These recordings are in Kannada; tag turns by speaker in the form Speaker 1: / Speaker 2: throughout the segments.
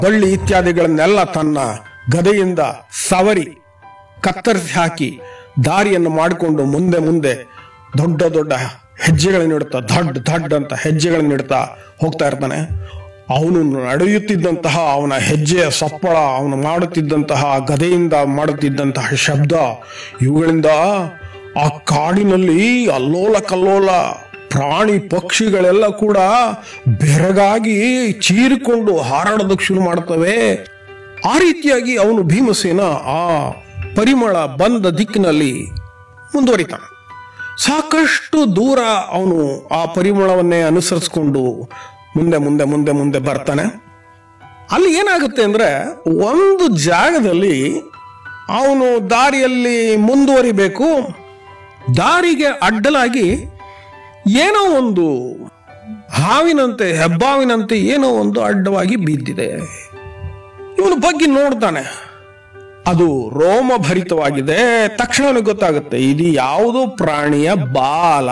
Speaker 1: ಬಳ್ಳಿ ಇತ್ಯಾದಿಗಳನ್ನೆಲ್ಲ ತನ್ನ ಗದೆಯಿಂದ ಸವರಿ ಕತ್ತರಿಸಿ ಹಾಕಿ ದಾರಿಯನ್ನು ಮಾಡಿಕೊಂಡು ಮುಂದೆ ಮುಂದೆ ದೊಡ್ಡ ದೊಡ್ಡ ಹೆಜ್ಜೆಗಳನ್ನು ಇಡ್ತಾ ದಡ್ ದಡ್ ಅಂತ ಹೆಜ್ಜೆಗಳನ್ನು ಇಡ್ತಾ ಹೋಗ್ತಾ ಇರ್ತಾನೆ ಅವನು ನಡೆಯುತ್ತಿದ್ದಂತಹ ಅವನ ಹೆಜ್ಜೆಯ ಸಪ್ಪಳ ಅವನು ಮಾಡುತ್ತಿದ್ದಂತಹ ಗದೆಯಿಂದ ಮಾಡುತ್ತಿದ್ದಂತಹ ಶಬ್ದ ಇವುಗಳಿಂದ ಆ ಕಾಡಿನಲ್ಲಿ ಅಲ್ಲೋಲ ಕಲ್ಲೋಲ ಪ್ರಾಣಿ ಪಕ್ಷಿಗಳೆಲ್ಲ ಕೂಡ ಬೆರಗಾಗಿ ಚೀರಿಕೊಂಡು ಹಾರಾಡೋದಕ್ಕೆ ಶುರು ಮಾಡ್ತವೆ ಆ ರೀತಿಯಾಗಿ ಅವನು ಭೀಮಸೇನ ಆ ಪರಿಮಳ ಬಂದ ದಿಕ್ಕಿನಲ್ಲಿ ಮುಂದುವರಿತಾನೆ ಸಾಕಷ್ಟು ದೂರ ಅವನು ಆ ಪರಿಮಳವನ್ನೇ ಅನುಸರಿಸಿಕೊಂಡು ಮುಂದೆ ಮುಂದೆ ಮುಂದೆ ಮುಂದೆ ಬರ್ತಾನೆ ಅಲ್ಲಿ ಏನಾಗುತ್ತೆ ಅಂದ್ರೆ ಒಂದು ಜಾಗದಲ್ಲಿ ಅವನು ದಾರಿಯಲ್ಲಿ ಮುಂದುವರಿಬೇಕು ದಾರಿಗೆ ಅಡ್ಡಲಾಗಿ ಏನೋ ಒಂದು ಹಾವಿನಂತೆ ಹೆಬ್ಬಾವಿನಂತೆ ಏನೋ ಒಂದು ಅಡ್ಡವಾಗಿ ಬಿದ್ದಿದೆ ಇವನು ಬಗ್ಗೆ ನೋಡ್ತಾನೆ ಅದು ರೋಮಭರಿತವಾಗಿದೆ ತಕ್ಷಣ ಅವನಿಗೆ ಗೊತ್ತಾಗುತ್ತೆ ಇದು ಯಾವುದೋ ಪ್ರಾಣಿಯ ಬಾಲ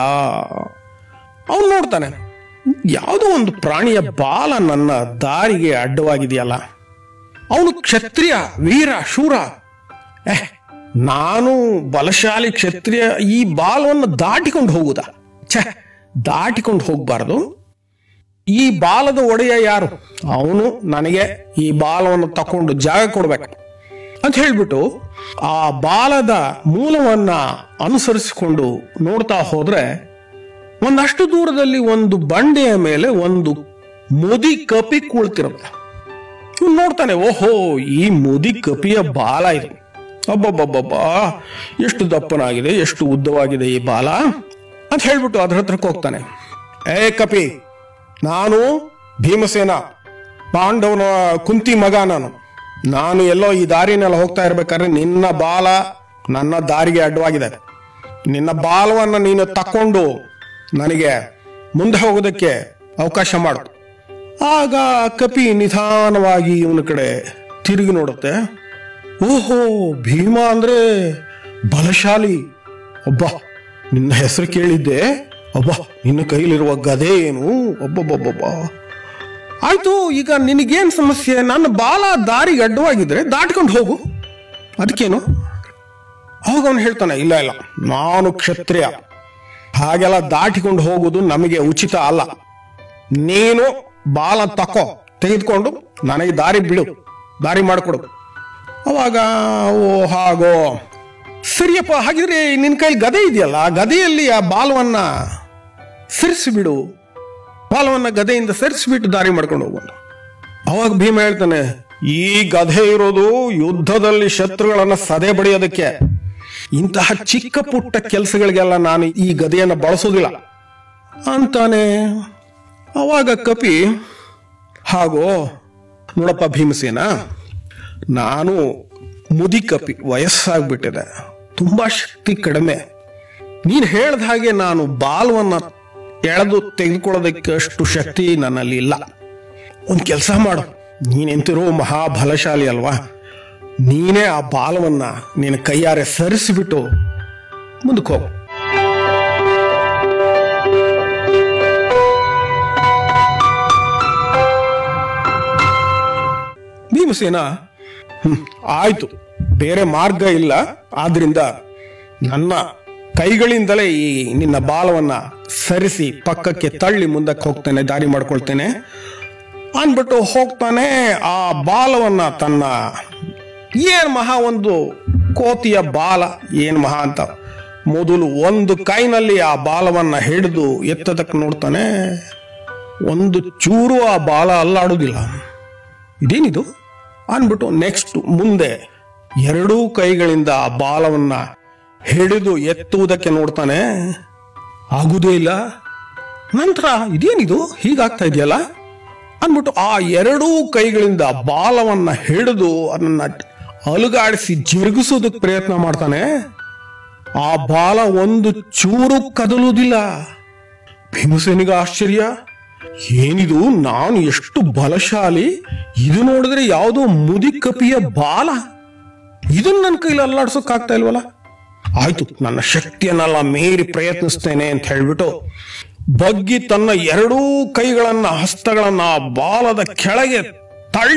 Speaker 1: ಅವನು ನೋಡ್ತಾನೆ ಯಾವುದೋ ಒಂದು ಪ್ರಾಣಿಯ ಬಾಲ ನನ್ನ ದಾರಿಗೆ ಅಡ್ಡವಾಗಿದೆಯಲ್ಲ ಅವನು ಕ್ಷತ್ರಿಯ ವೀರ ಶೂರ ಏಹ್ ನಾನು ಬಲಶಾಲಿ ಕ್ಷತ್ರಿಯ ಈ ಬಾಲವನ್ನು ದಾಟಿಕೊಂಡು ಹೋಗುದಾ ಛೆ ದಾಟಿಕೊಂಡು ಹೋಗಬಾರ್ದು ಈ ಬಾಲದ ಒಡೆಯ ಯಾರು ಅವನು ನನಗೆ ಈ ಬಾಲವನ್ನು ತಕೊಂಡು ಜಾಗ ಕೊಡ್ಬೇಕು ಅಂತ ಹೇಳ್ಬಿಟ್ಟು ಆ ಬಾಲದ ಮೂಲವನ್ನ ಅನುಸರಿಸಿಕೊಂಡು ನೋಡ್ತಾ ಹೋದ್ರೆ ಒಂದಷ್ಟು ದೂರದಲ್ಲಿ ಒಂದು ಬಂಡೆಯ ಮೇಲೆ ಒಂದು ಮುದಿ ಕಪಿ ಕುಳಿತಿರುತ್ತೆ ಇವ್ನು ನೋಡ್ತಾನೆ ಓಹೋ ಈ ಮುದಿ ಕಪಿಯ ಬಾಲ ಇದು ಅಬ್ಬಬ್ಬಬ್ಬಬ್ಬ ಎಷ್ಟು ದಪ್ಪನಾಗಿದೆ ಎಷ್ಟು ಉದ್ದವಾಗಿದೆ ಈ ಬಾಲ ಅಂತ ಹೇಳ್ಬಿಟ್ಟು ಅದ್ರ ಹತ್ರಕ್ಕೆ ಹೋಗ್ತಾನೆ ಏ ಕಪಿ ನಾನು ಭೀಮಸೇನ ಪಾಂಡವನ ಕುಂತಿ ಮಗ ನಾನು ನಾನು ಎಲ್ಲೋ ಈ ದಾರಿನೆಲ್ಲ ಹೋಗ್ತಾ ಇರ್ಬೇಕಾದ್ರೆ ನಿನ್ನ ಬಾಲ ನನ್ನ ದಾರಿಗೆ ಅಡ್ಡವಾಗಿದೆ ನಿನ್ನ ಬಾಲವನ್ನು ನೀನು ತಕೊಂಡು ನನಗೆ ಮುಂದೆ ಹೋಗೋದಕ್ಕೆ ಅವಕಾಶ ಮಾಡು ಆಗ ಕಪಿ ನಿಧಾನವಾಗಿ ಇವನ ಕಡೆ ತಿರುಗಿ ನೋಡುತ್ತೆ ಓಹೋ ಭೀಮ ಅಂದ್ರೆ ಬಲಶಾಲಿ ಒಬ್ಬ ನಿನ್ನ ಹೆಸರು ಕೇಳಿದ್ದೆ ಒಬ್ಬ ನಿನ್ನ ಕೈಲಿರುವ ಗದೆ ಏನು ಒಬ್ಬೊಬ್ಬೊಬ್ಬೊಬ್ಬ ಆಯ್ತು ಈಗ ನಿನಗೇನ್ ಸಮಸ್ಯೆ ನನ್ನ ಬಾಲ ದಾರಿಗೆ ಅಡ್ಡವಾಗಿದ್ರೆ ದಾಟ್ಕೊಂಡು ಹೋಗು ಅದಕ್ಕೇನು ಅವಾಗ ಅವನು ಹೇಳ್ತಾನೆ ಇಲ್ಲ ಇಲ್ಲ ನಾನು ಕ್ಷತ್ರಿಯ ಹಾಗೆಲ್ಲ ದಾಟಿಕೊಂಡು ಹೋಗುದು ನಮಗೆ ಉಚಿತ ಅಲ್ಲ ನೀನು ಬಾಲ ತಕೋ ತೆಗೆದುಕೊಂಡು ನನಗೆ ದಾರಿ ಬಿಡು ದಾರಿ ಮಾಡಿಕೊಡು ಅವಾಗ ಓ ಹಾಗೋ ಸರಿಯಪ್ಪ ಹಾಗಿದ್ರೆ ನಿನ್ನ ಕೈಲಿ ಗದೆ ಇದೆಯಲ್ಲ ಆ ಗದೆಯಲ್ಲಿ ಆ ಬಾಲವನ್ನ ಸರಿಸಿಬಿಡು ಬಾಲವನ್ನ ಗದೆಯಿಂದ ಸರಿಸಿಬಿಟ್ಟು ದಾರಿ ಮಾಡ್ಕೊಂಡು ಹೋಗೋಣ ಅವಾಗ ಭೀಮ ಹೇಳ್ತಾನೆ ಈ ಗದೆ ಇರೋದು ಯುದ್ಧದಲ್ಲಿ ಶತ್ರುಗಳನ್ನ ಸದೆ ಬಡಿಯೋದಕ್ಕೆ ಇಂತಹ ಚಿಕ್ಕ ಪುಟ್ಟ ಕೆಲಸಗಳಿಗೆಲ್ಲ ನಾನು ಈ ಗದೆಯನ್ನು ಬಳಸೋದಿಲ್ಲ ಅಂತಾನೆ ಅವಾಗ ಕಪಿ ಹಾಗೋ ನೋಡಪ್ಪ ಭೀಮಸೇನ ನಾನು ಮುದಿ ಕಪಿ ವಯಸ್ಸಾಗ್ಬಿಟ್ಟಿದೆ ತುಂಬಾ ಶಕ್ತಿ ಕಡಿಮೆ ನೀನು ಹೇಳ್ದ ಹಾಗೆ ನಾನು ಬಾಲವನ್ನ ಎಳೆದು ತೆಗೆದುಕೊಳ್ಳೋದಕ್ಕೆ ಅಷ್ಟು ಶಕ್ತಿ ನನ್ನಲ್ಲಿ ಇಲ್ಲ ಒಂದು ಕೆಲಸ ಮಾಡು ನೀನೆಂತಿರೋ ಮಹಾಬಲಶಾಲಿ ಅಲ್ವಾ ನೀನೇ ಆ ಬಾಲವನ್ನ ನಿನ್ನ ಕೈಯಾರೆ ಸರಿಸಿಬಿಟ್ಟು ಮುಂದಕ್ಕೆ ಹೋಗು ಭೀಮಸೇನ ಹ್ಮ್, ಆಯ್ತು ಬೇರೆ ಮಾರ್ಗ ಇಲ್ಲ ಆದ್ರಿಂದ ನನ್ನ ಕೈಗಳಿಂದಲೇ ಈ ನಿನ್ನ ಬಾಲವನ್ನ ಸರಿಸಿ ಪಕ್ಕಕ್ಕೆ ತಳ್ಳಿ ಮುಂದಕ್ಕೆ ಹೋಗ್ತೇನೆ ದಾರಿ ಮಾಡ್ಕೊಳ್ತೇನೆ ಅಂದ್ಬಿಟ್ಟು ಹೋಗ್ತಾನೆ ಆ ಬಾಲವನ್ನ ತನ್ನ ಏನ್ ಮಹಾ ಒಂದು ಕೋತಿಯ ಬಾಲ ಏನ್ ಮಹಾ ಅಂತ ಮೊದಲು ಒಂದು ಕೈನಲ್ಲಿ ಆ ಬಾಲವನ್ನ ಹಿಡಿದು ಎತ್ತದಕ್ಕೆ ನೋಡ್ತಾನೆ ಒಂದು ಚೂರು ಆ ಬಾಲ ಅಲ್ಲಾಡುವುದಿಲ್ಲ ಇದೇನಿದು ಅಂದ್ಬಿಟ್ಟು ನೆಕ್ಸ್ಟ್ ಮುಂದೆ ಎರಡೂ ಕೈಗಳಿಂದ ಆ ಬಾಲವನ್ನ ಹಿಡಿದು ಎತ್ತುವುದಕ್ಕೆ ನೋಡ್ತಾನೆ ಆಗುವುದೇ ಇಲ್ಲ ನಂತರ ಇದೇನಿದು ಹೀಗಾಗ್ತಾ ಇದೆಯಲ್ಲ ಅಂದ್ಬಿಟ್ಟು ಆ ಎರಡೂ ಕೈಗಳಿಂದ ಬಾಲವನ್ನ ಹಿಡಿದು ಅದನ್ನ ಅಲುಗಾಡಿಸಿ ಜರುಗಿಸೋದಕ್ಕೆ ಪ್ರಯತ್ನ ಮಾಡ್ತಾನೆ ಆ ಬಾಲ ಒಂದು ಚೂರು ಕದಲುವುದಿಲ್ಲ ಭೀಮಸೇನಿಗೆ ಆಶ್ಚರ್ಯ ಏನಿದು ನಾನು ಎಷ್ಟು ಬಲಶಾಲಿ ಇದು ನೋಡಿದ್ರೆ ಯಾವುದೋ ಮುದಿ ಕಪಿಯ ಬಾಲ ಇದನ್ನ ನನ್ನ ಕೈಲಿ ಅಲ್ಲಾಡ್ಸೋಕ್ ಆಗ್ತಾ ಇಲ್ವಲ್ಲ ಆಯ್ತು ನನ್ನ ಶಕ್ತಿಯನ್ನೆಲ್ಲ ಮೀರಿ ಪ್ರಯತ್ನಿಸ್ತೇನೆ ಅಂತ ಹೇಳ್ಬಿಟ್ಟು ಬಗ್ಗಿ ತನ್ನ ಎರಡೂ ಕೈಗಳನ್ನ ಹಸ್ತಗಳನ್ನ ಆ ಬಾಲದ ಕೆಳಗೆ